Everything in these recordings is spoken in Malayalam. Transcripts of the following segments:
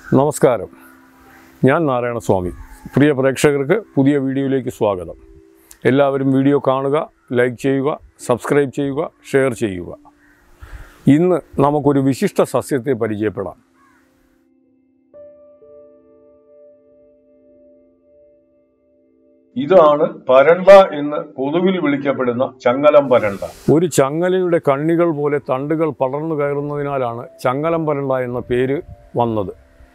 നമസ്കാരം ഞാൻ നാരായണസ്വാമി പ്രിയ പ്രേക്ഷകർക്ക് പുതിയ വീഡിയോയിലേക്ക് സ്വാഗതം എല്ലാവരും വീഡിയോ കാണുക ലൈക്ക് ചെയ്യുക സബ്സ്ക്രൈബ് ചെയ്യുക ഷെയർ ചെയ്യുക ഇന്ന് നമുക്കൊരു വിശിഷ്ട സസ്യത്തെ പരിചയപ്പെടാം ഇതാണ് പരണ്ട എന്ന് പൊതുവിൽ വിളിക്കപ്പെടുന്ന ചങ്ങലം പരണ്ട ഒരു ചങ്ങലയുടെ കണ്ണികൾ പോലെ തണ്ടുകൾ പടർന്നു കയറുന്നതിനാലാണ് ചങ്ങലം പരണ്ട എന്ന പേര് വന്നത്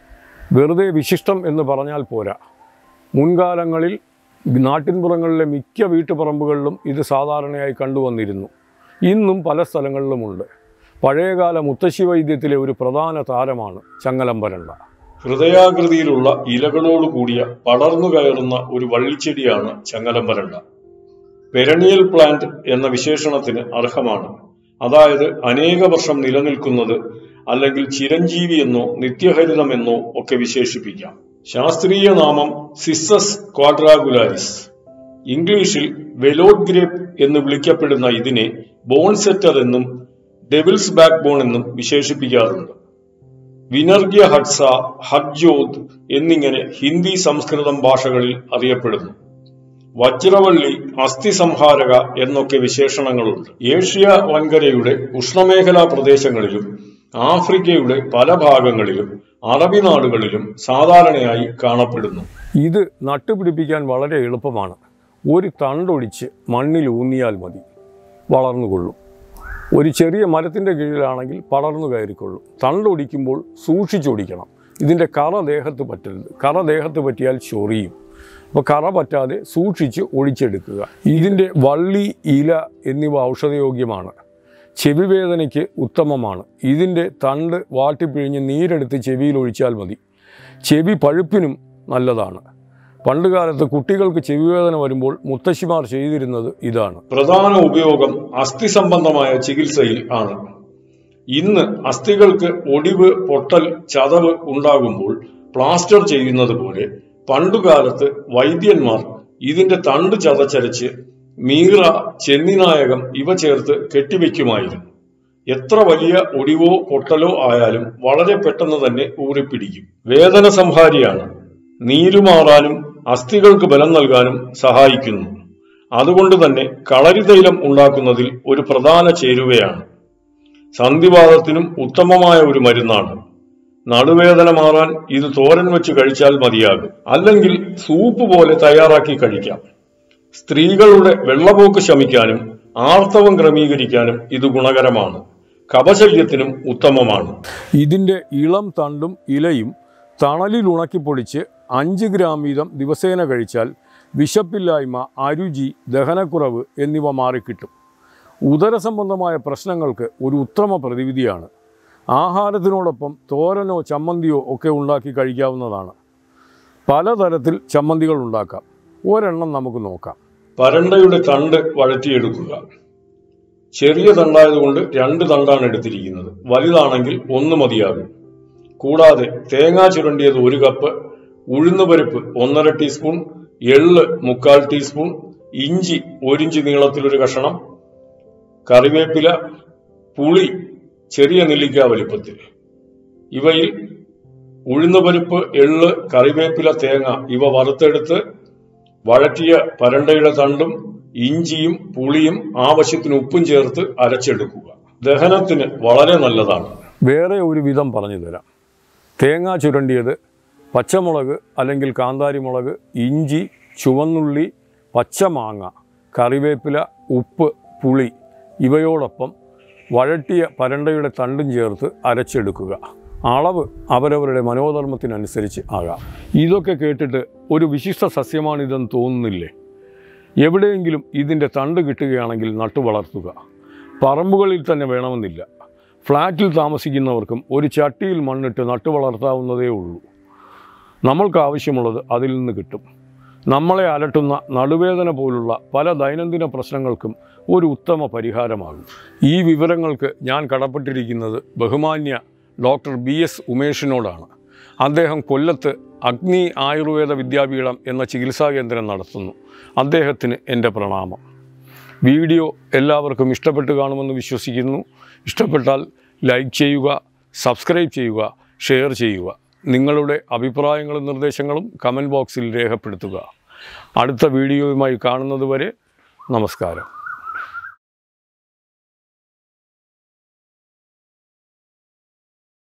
വെറുതെ വിശിഷ്ടം എന്ന് പറഞ്ഞാൽ പോരാ മുൻകാലങ്ങളിൽ നാട്ടിൻപുറങ്ങളിലെ മിക്ക വീട്ടുപറമ്പുകളിലും ഇത് സാധാരണയായി കണ്ടുവന്നിരുന്നു ഇന്നും പല സ്ഥലങ്ങളിലുമുണ്ട് പഴയകാല മുത്തശ്ശി വൈദ്യത്തിലെ ഒരു പ്രധാന താരമാണ് ചങ്ങലം പരണ്ട ഹൃദയാകൃതിയിലുള്ള ഇലകളോട് കൂടിയ പടർന്നു കയറുന്ന ഒരു വള്ളിച്ചെടിയാണ് ചങ്ങലം പരണ്ട പെരണിയൽ പ്ലാന്റ് എന്ന വിശേഷണത്തിന് അർഹമാണ് അതായത് അനേക വർഷം നിലനിൽക്കുന്നത് അല്ലെങ്കിൽ ചിരഞ്ജീവി എന്നോ നിത്യഹരിതമെന്നോ ഒക്കെ വിശേഷിപ്പിക്കാം ശാസ്ത്രീയ നാമം സിസസ് ക്വാഡ്രാഗുലാരിസ് ഇംഗ്ലീഷിൽ വെലോഡ് ഗ്രേപ്പ് എന്ന് വിളിക്കപ്പെടുന്ന ഇതിനെ ബോൺസെറ്റർ എന്നും ഡെവിൾസ് ബാക്ക് ബോൺ എന്നും വിശേഷിപ്പിക്കാറുണ്ട് വിനർഗ്യ ഹഡ്സ ഹഡ്ജോത് എന്നിങ്ങനെ ഹിന്ദി സംസ്കൃതം ഭാഷകളിൽ അറിയപ്പെടുന്നു വജ്രവള്ളി അസ്ഥി സംഹാരക എന്നൊക്കെ വിശേഷണങ്ങളുണ്ട് ഏഷ്യ വൻകരയുടെ ഉഷ്ണമേഖലാ പ്രദേശങ്ങളിലും ആഫ്രിക്കയുടെ പല ഭാഗങ്ങളിലും അറബി നാടുകളിലും സാധാരണയായി കാണപ്പെടുന്നു ഇത് നട്ടുപിടിപ്പിക്കാൻ വളരെ എളുപ്പമാണ് ഒരു തണ്ടൊടിച്ച് മണ്ണിൽ ഊന്നിയാൽ മതി വളർന്നുകൊള്ളും ഒരു ചെറിയ മരത്തിൻ്റെ കീഴിലാണെങ്കിൽ പടർന്നു കയറിക്കൊള്ളും തണ്ടൊടിക്കുമ്പോൾ സൂക്ഷിച്ചൊടിക്കണം ഇതിൻ്റെ കറ ദേഹത്ത് പറ്റരുത് കറ ദേഹത്ത് പറ്റിയാൽ ചൊറിയും അപ്പോൾ കറ പറ്റാതെ സൂക്ഷിച്ച് ഒഴിച്ചെടുക്കുക ഇതിൻ്റെ വള്ളി ഇല എന്നിവ ഔഷധയോഗ്യമാണ് ചെവി വേദനയ്ക്ക് ഉത്തമമാണ് ഇതിൻ്റെ തണ്ട് വാട്ടിപ്പിഴിഞ്ഞ് നീരെടുത്ത് ചെവിയിൽ ഒഴിച്ചാൽ മതി ചെവി പഴുപ്പിനും നല്ലതാണ് പണ്ടുകാലത്ത് കുട്ടികൾക്ക് ചെവിവേദന വരുമ്പോൾ മുത്തശ്ശിമാർ ചെയ്തിരുന്നത് ഇതാണ് പ്രധാന ഉപയോഗം അസ്ഥി സംബന്ധമായ ചികിത്സയിൽ ആണ് ഇന്ന് അസ്ഥികൾക്ക് ഒടിവ് പൊട്ടൽ ചതവ് ഉണ്ടാകുമ്പോൾ പ്ലാസ്റ്റർ ചെയ്യുന്നത് പോലെ പണ്ടുകാലത്ത് വൈദ്യന്മാർ ഇതിന്റെ തണ്ട് ചതച്ചരച്ച് മീറ ചെന്നിനായകം ഇവ ചേർത്ത് കെട്ടിവെക്കുമായിരുന്നു എത്ര വലിയ ഒടിവോ പൊട്ടലോ ആയാലും വളരെ പെട്ടെന്ന് തന്നെ ഊറിപ്പിടിക്കും വേദന സംഹാരിയാണ് നീരുമാറാനും അസ്ഥികൾക്ക് ബലം നൽകാനും സഹായിക്കുന്നു അതുകൊണ്ട് തന്നെ കളരി തൈലം ഉണ്ടാക്കുന്നതിൽ ഒരു പ്രധാന ചേരുവയാണ് സന്ധിവാദത്തിനും ഉത്തമമായ ഒരു മരുന്നാണ് നടുവേദന മാറാൻ ഇത് തോരൻ വെച്ച് കഴിച്ചാൽ മതിയാകും അല്ലെങ്കിൽ സൂപ്പ് പോലെ തയ്യാറാക്കി കഴിക്കാം സ്ത്രീകളുടെ വെള്ളപോക്ക് ശമിക്കാനും ആർത്തവം ക്രമീകരിക്കാനും ഇത് ഗുണകരമാണ് കപശല്യത്തിനും ഉത്തമമാണ് ഇതിൻ്റെ ഇളം തണ്ടും ഇലയും തണലിൽ ഉണക്കിപ്പൊടിച്ച് അഞ്ച് ഗ്രാം വീതം ദിവസേന കഴിച്ചാൽ വിശപ്പില്ലായ്മ അരുചി ദഹനക്കുറവ് എന്നിവ മാറിക്കിട്ടും ഉദരസംബന്ധമായ പ്രശ്നങ്ങൾക്ക് ഒരു ഉത്തമ പ്രതിവിധിയാണ് ആഹാരത്തിനോടൊപ്പം തോരനോ ചമ്മന്തിയോ ഒക്കെ ഉണ്ടാക്കി കഴിക്കാവുന്നതാണ് പലതരത്തിൽ ചമ്മന്തികൾ ഉണ്ടാക്കാം ഒരെണ്ണം നമുക്ക് നോക്കാം പരണ്ടയുടെ തണ്ട് വഴറ്റിയെടുക്കുക ചെറിയ തണ്ടായതുകൊണ്ട് രണ്ട് തണ്ടാണ് എടുത്തിരിക്കുന്നത് വലുതാണെങ്കിൽ ഒന്ന് മതിയാകും കൂടാതെ തേങ്ങ ചുരണ്ടിയത് ഒരു കപ്പ് ഉഴുന്നുപരിപ്പ് ഒന്നര ടീസ്പൂൺ എള്ള് മുക്കാൽ ടീസ്പൂൺ ഇഞ്ചി ഒരിഞ്ച് നീളത്തിലൊരു കഷണം കറിവേപ്പില പുളി ചെറിയ നെല്ലിക്ക വലിപ്പത്തിൽ ഇവയിൽ ഉഴുന്നുപരിപ്പ് എള്ള് കറിവേപ്പില തേങ്ങ ഇവ വറുത്തെടുത്ത് വഴറ്റിയ പരണ്ടയുടെ തണ്ടും ഇഞ്ചിയും പുളിയും ആവശ്യത്തിന് ഉപ്പും ചേർത്ത് അരച്ചെടുക്കുക ദഹനത്തിന് വളരെ നല്ലതാണ് വേറെ ഒരു വിധം പറഞ്ഞു തരാം തേങ്ങ ചുരണ്ടിയത് പച്ചമുളക് അല്ലെങ്കിൽ കാന്താരിമുളക് ഇഞ്ചി ചുവന്നുള്ളി പച്ചമാങ്ങ കറിവേപ്പില ഉപ്പ് പുളി ഇവയോടൊപ്പം വഴട്ടിയ പരണ്ടയുടെ തണ്ടും ചേർത്ത് അരച്ചെടുക്കുക അളവ് അവരവരുടെ മനോധർമ്മത്തിനനുസരിച്ച് ആകാം ഇതൊക്കെ കേട്ടിട്ട് ഒരു വിശിഷ്ട സസ്യമാണിതെന്ന് തോന്നുന്നില്ലേ എവിടെയെങ്കിലും ഇതിൻ്റെ തണ്ട് കിട്ടുകയാണെങ്കിൽ നട്ടു വളർത്തുക പറമ്പുകളിൽ തന്നെ വേണമെന്നില്ല ഫ്ലാറ്റിൽ താമസിക്കുന്നവർക്കും ഒരു ചട്ടിയിൽ മണ്ണിട്ട് നട്ടു വളർത്താവുന്നതേ ഉള്ളൂ നമ്മൾക്ക് ആവശ്യമുള്ളത് അതിൽ നിന്ന് കിട്ടും നമ്മളെ അലട്ടുന്ന നടുവേദന പോലുള്ള പല ദൈനംദിന പ്രശ്നങ്ങൾക്കും ഒരു ഉത്തമ പരിഹാരമാകും ഈ വിവരങ്ങൾക്ക് ഞാൻ കടപ്പെട്ടിരിക്കുന്നത് ബഹുമാന്യ ഡോക്ടർ ബി എസ് ഉമേഷിനോടാണ് അദ്ദേഹം കൊല്ലത്ത് അഗ്നി ആയുർവേദ വിദ്യാപീഠം എന്ന ചികിത്സാ കേന്ദ്രം നടത്തുന്നു അദ്ദേഹത്തിന് എൻ്റെ പ്രണാമം വീഡിയോ എല്ലാവർക്കും ഇഷ്ടപ്പെട്ട് കാണുമെന്ന് വിശ്വസിക്കുന്നു ഇഷ്ടപ്പെട്ടാൽ ലൈക്ക് ചെയ്യുക സബ്സ്ക്രൈബ് ചെയ്യുക ഷെയർ ചെയ്യുക നിങ്ങളുടെ അഭിപ്രായങ്ങളും നിർദ്ദേശങ്ങളും കമൻറ്റ് ബോക്സിൽ രേഖപ്പെടുത്തുക അടുത്ത വീഡിയോയുമായി കാണുന്നതുവരെ നമസ്കാരം